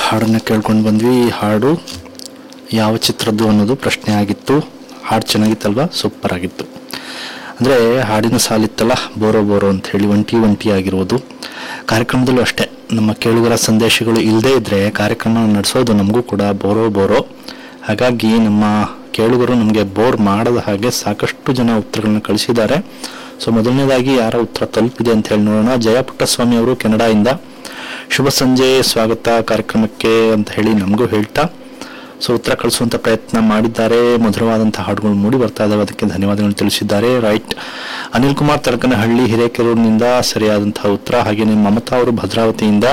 ಹಾಡನ್ನು ಕೇಳ್ಕೊಂಡು ಬಂದ್ವಿ ಈ ಹಾಡು ಯಾವ ಚಿತ್ರದ್ದು ಅನ್ನೋದು ಪ್ರಶ್ನೆ ಆಗಿತ್ತು ಹಾಡು ಚೆನ್ನಾಗಿತ್ತಲ್ವಾ ಸೂಪರ್ ಆಗಿತ್ತು ಅಂದರೆ ಹಾಡಿನ ಸಾಲಿತ್ತಲ್ಲ ಬೋರೋ ಬೋರೋ ಅಂತ ಹೇಳಿ ಒಂಟಿ ಒಂಟಿ ಆಗಿರುವುದು ಕಾರ್ಯಕ್ರಮದಲ್ಲೂ ಅಷ್ಟೇ ನಮ್ಮ ಕೇಳುಗರ ಸಂದೇಶಗಳು ಇಲ್ಲದೇ ಇದ್ದರೆ ಕಾರ್ಯಕ್ರಮ ನಡೆಸೋದು ನಮಗೂ ಕೂಡ ಬೋರೋ ಬೋರೋ ಹಾಗಾಗಿ ನಮ್ಮ ಕೇಳುಗರು ನಮಗೆ ಬೋರ್ ಮಾಡದ ಹಾಗೆ ಸಾಕಷ್ಟು ಜನ ಉತ್ತರಗಳನ್ನ ಕಳಿಸಿದ್ದಾರೆ ಸೊ ಮೊದಲನೇದಾಗಿ ಯಾರ ಉತ್ತರ ತಲುಪಿದೆ ಅಂತ ಹೇಳಿ ನೋಡೋಣ ಜಯ ಪುಟ್ಟಸ್ವಾಮಿ ಅವರು ಕೆನಡಾಯಿಂದ ಶುಭ ಸಂಜೆ ಸ್ವಾಗತ ಕಾರ್ಯಕ್ರಮಕ್ಕೆ ಅಂತ ಹೇಳಿ ನಮಗೂ ಹೇಳ್ತಾ ಸೊ ಉತ್ತರ ಕಳಿಸುವಂತ ಪ್ರಯತ್ನ ಮಾಡಿದ್ದಾರೆ ಮಧುರವಾದಂತಹ ಹಾಡುಗಳು ಮೂಡಿ ಬರ್ತಾ ಇದಾವೆ ಅದಕ್ಕೆ ಧನ್ಯವಾದಗಳು ತಿಳಿಸಿದ್ದಾರೆ ರೈಟ್ ಅನಿಲ್ ಕುಮಾರ್ ತಡಕನಹಳ್ಳಿ ಹಿರೇಕೆರೂರಿನಿಂದ ಸರಿಯಾದಂತಹ ಉತ್ತರ ಹಾಗೆಯೇ ಮಮತಾ ಅವರು ಭದ್ರಾವತಿಯಿಂದ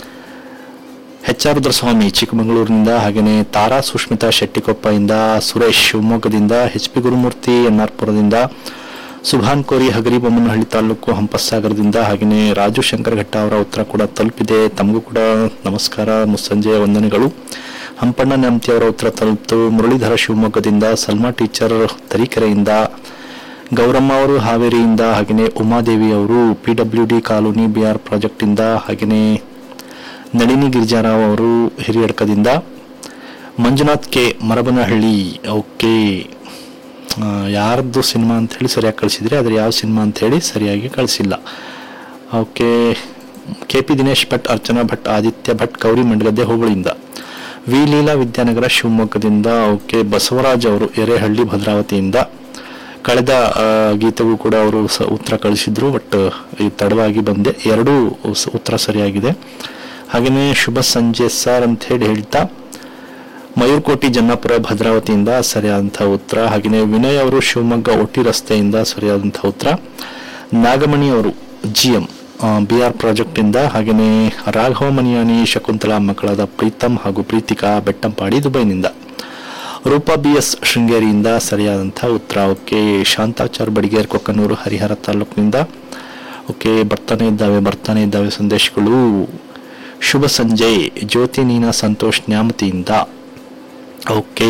ಎಚ್ ಆರ್ ರುದ್ರಸ್ವಾಮಿ ಚಿಕ್ಕಮಗಳೂರಿನಿಂದ ಹಾಗೆಯೇ ತಾರಾ ಸುಷ್ಮಿತಾ ಶೆಟ್ಟಿಕೊಪ್ಪಯಿಂದ ಸುರೇಶ್ ಶಿವಮೊಗ್ಗದಿಂದ H P Gurumurthy N R ಪುರದಿಂದ ಸುಭಾನ್ ಕೋರಿ ಹಗರಿಬೊಮ್ಮನಹಳ್ಳಿ ತಾಲೂಕು ಹಂಪಸಾಗರದಿಂದ ಹಾಗೆಯೇ ರಾಜು ಶಂಕರ್ ಘಟ್ಟ ಅವರ ಉತ್ತರ ಕೂಡ ತಲುಪಿದೆ ತಮಗೂ ಕೂಡ ನಮಸ್ಕಾರ ಮುಸ್ಸಂಜೆಯ ವಂದನೆಗಳು ಹಂಪಣ್ಣ ನ್ಯಾಮತಿ ಅವರ ಉತ್ತರ ತಲುಪಿತು ಮುರಳೀಧರ ಶಿವಮೊಗ್ಗದಿಂದ ಸಲ್ಮಾ ಟೀಚರ್ ತರೀಕೆರೆಯಿಂದ ಗೌರಮ್ಮ ಅವರು ಹಾವೇರಿಯಿಂದ ಹಾಗೆಯೇ ಉಮಾದೇವಿ ಅವರು P W D colony B R ಪ್ರಾಜೆಕ್ಟಿಂದ ಹಾಗೆಯೇ ನಳಿನಿ ಗಿರಿಜಾರಾವ್ ಅವರು ಹಿರಿಯಡ್ಕದಿಂದ ಮಂಜುನಾಥ್ ಕೆ ಮರಬನಹಳ್ಳಿ ಓಕೆ ಆ, ಯಾರ್ದು ಸಿನಿಮಾ ಅಂತ ಹೇಳಿ ಸರಿಯಾಗಿ ಕಳಿಸಿದ್ರೆ ಅದ್ರ ಯಾವ ಸಿನಿಮಾ ಅಂತ ಹೇಳಿ ಸರಿಯಾಗಿ ಕಳಿಸಿಲ್ಲ okay K P Dinesh Bhat Archana Bhat Aditya Bhat Gowri Mandagadde ಹುಬ್ಬಳ್ಳಿಯಿಂದ ವಿ ಲೀಲಾ ವಿದ್ಯಾನಗರ ಶಿವಮೊಗ್ಗದಿಂದ ಓಕೆ ಬಸವರಾಜ್ ಅವರು ಎರೆಹಳ್ಳಿ ಭದ್ರಾವತಿಯಿಂದ ಕಳೆದ ಆ, ಗೀತೆಗೂ ಕೂಡ ಅವರು ಸ ಉತ್ತರ ಕಳಿಸಿದ್ರು ಬಟ್ ಈ ತಡವಾಗಿ ಬಂದೆ ಎರಡೂ ಸ- ಉತ್ತರ ಸರಿಯಾಗಿದೆ ಹಾಗೆಯೇ ಶುಭ ಸಂಜೆ ಸರ್ ಅಂತ ಹೇಳಿ ಹೇಳ್ತಾ ಮಯೂರ್ಕೋಟಿ ಜನ್ನಾಪುರ ಭದ್ರಾವತಿಯಿಂದ ಸರಿಯಾದಂತಹ ಉತ್ತರ ಹಾಗೆಯೇ ವಿನಯ್ ಅವರು ಶಿವಮೊಗ್ಗ ಒಟ್ಟಿ ರಸ್ತೆಯಿಂದ ಸರಿಯಾದಂತಹ ಉತ್ತರ ನಾಗಮಣಿ ಅವರು G M B R project ಇಂದ ಹಾಗೆಯೇ ರಾಘವ ಮನಿಯಾನಿ ಶಕುಂತಲಾ ಮಕ್ಕಳಾದ ಪ್ರೀತಮ್ ಹಾಗೂ ಪ್ರೀತಿಕಾ ಬೆಟ್ಟಂಪಾಡಿ ದುಬೈನಿಂದ ರೂಪಾ ಬಿ ಎಸ್ ಶೃಂಗೇರಿಯಿಂದ ಸರಿಯಾದಂತಹ ಉತ್ತರ ಓಕೆ ಶಾಂತಾಚಾರ್ ಬಡಿಗೇರ್ ಕೊಕ್ಕನೂರು ಹರಿಹರ ತಾಲೂಕಿನಿಂದ ಓಕೆ ಬರ್ತಾನೆ ಇದ್ದಾವೆ ಬರ್ತಾನೆ ಇದ್ದಾವೆ ಸಂದೇಶಗಳು ಶುಭ ಸಂಜೆ ಜ್ಯೋತಿ ನೀನಾ ಸಂತೋಷ್ ನ್ಯಾಮತಿಯಿಂದ ಓಕೆ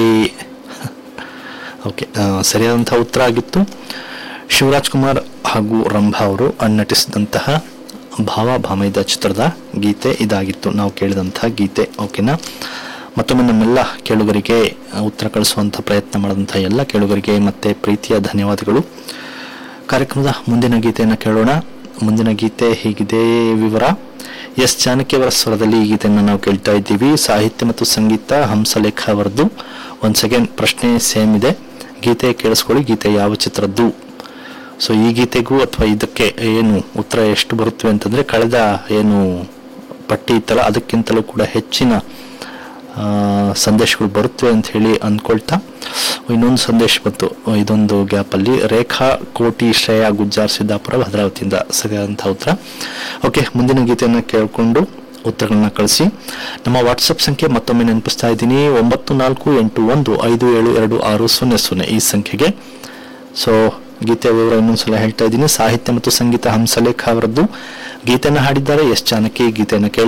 ಓಕೆ ಆ, ಸರಿಯಾದಂತಹ ಉತ್ತರ ಆಗಿತ್ತು ಶಿವರಾಜ್ ಕುಮಾರ್ ಹಾಗೂ ರಂಭಾ ಅವರು ನಟಿಸಿದಂತಹ ಭಾವ ಭಾಮೈದ ಚಿತ್ರದ ಗೀತೆ ಇದಾಗಿತ್ತು ನಾವು ಕೇಳಿದಂತಹ ಗೀತೆ ಓಕೆನಾ ಮತ್ತೊಮ್ಮೆ ನಮ್ಮೆಲ್ಲ ಕೇಳುಗರಿಗೆ ಆ, ಉತ್ತರ ಕಳಿಸುವಂಥ ಪ್ರಯತ್ನ ಮಾಡಿದಂಥ ಎಲ್ಲ ಕೇಳುಗರಿಗೆ ಮತ್ತೆ ಪ್ರೀತಿಯ ಧನ್ಯವಾದಗಳು ಕಾರ್ಯಕ್ರಮದ ಮುಂದಿನ ಗೀತೆಯನ್ನು ಕೇಳೋಣ ಮುಂದಿನ ಗೀತೆ ಹೀಗಿದೆ ವಿವರ ಎಸ್ ಜಾನಕಿಯವರ ಸ್ವರದಲ್ಲಿ ಈ ಗೀತೆಯನ್ನು ನಾವು ಕೇಳ್ತಾ ಇದ್ದೀವಿ ಸಾಹಿತ್ಯ ಮತ್ತು ಸಂಗೀತ ಹಂಸಲೇಖ ಅವರದ್ದು ಒಂದ್ ಸೆಕೆಂಡ್ ಪ್ರಶ್ನೆ ಸೇಮ್ ಇದೆ ಗೀತೆ ಕೇಳಿಸ್ಕೊಳ್ಳಿ ಗೀತೆ ಯಾವ ಚಿತ್ರದ್ದು ಸೊ ಈ ಗೀತೆಗೂ ಅಥವಾ ಇದಕ್ಕೆ ಏನು ಉತ್ತರ ಎಷ್ಟು ಬರುತ್ತವೆ ಅಂತಂದ್ರೆ ಕಳೆದ ಏನು ಪಟ್ಟಿ ಇತ್ತಲ್ಲ ಅದಕ್ಕಿಂತಲೂ ಕೂಡ ಹೆಚ್ಚಿನ ಆ, ಸಂದೇಶಗಳು ಬರುತ್ತವೆ ಅಂತ ಹೇಳಿ ಅಂದ್ಕೊಳ್ತಾ ಇನ್ನೊಂದು ಸಂದೇಶ ಬಂತು ಇದೊಂದು ಗ್ಯಾಪಲ್ಲಿ ರೇಖಾ ಕೋಟಿ ಶ್ರೇಯಾ ಗುಜ್ಜಾರ್ ಸಿದ್ದಾಪುರ ಭದ್ರಾವತಿಯಿಂದ ಸರಿಯಾದಂಥ ಉತ್ತರ ಓಕೆ ಮುಂದಿನ ಗೀತೆಯನ್ನು ಕೇಳಿಕೊಂಡು ಉತ್ತರಗಳನ್ನ ಕಳಿಸಿ ನಮ್ಮ ವಾಟ್ಸಪ್ ಸಂಖ್ಯೆ ಮತ್ತೊಮ್ಮೆ ನೆನಪಿಸ್ತಾ ಇದ್ದೀನಿ ಒಂಬತ್ತು ನಾಲ್ಕು ಎಂಟು ಒಂದು ಐದು ಏಳು ಎರಡು ಆರು ಸೊನ್ನೆ ಸೊನ್ನೆ ಈ ಸಂಖ್ಯೆಗೆ ಸೊ ಗೀತೆಯ ವಿವರ ಇನ್ನೊಂದ್ಸಲ ಹೇಳ್ತಾ ಇದ್ದೀನಿ ಸಾಹಿತ್ಯ ಮತ್ತು ಸಂಗೀತ ಹಂಸಲೇಖ ಅವರದ್ದು ಗೀತೆಯನ್ನು ಹಾಡಿದ್ದಾರೆ ಎಸ್ ಜಾನಕಿ ಗೀತೆಯನ್ನು ಕೇಳಿ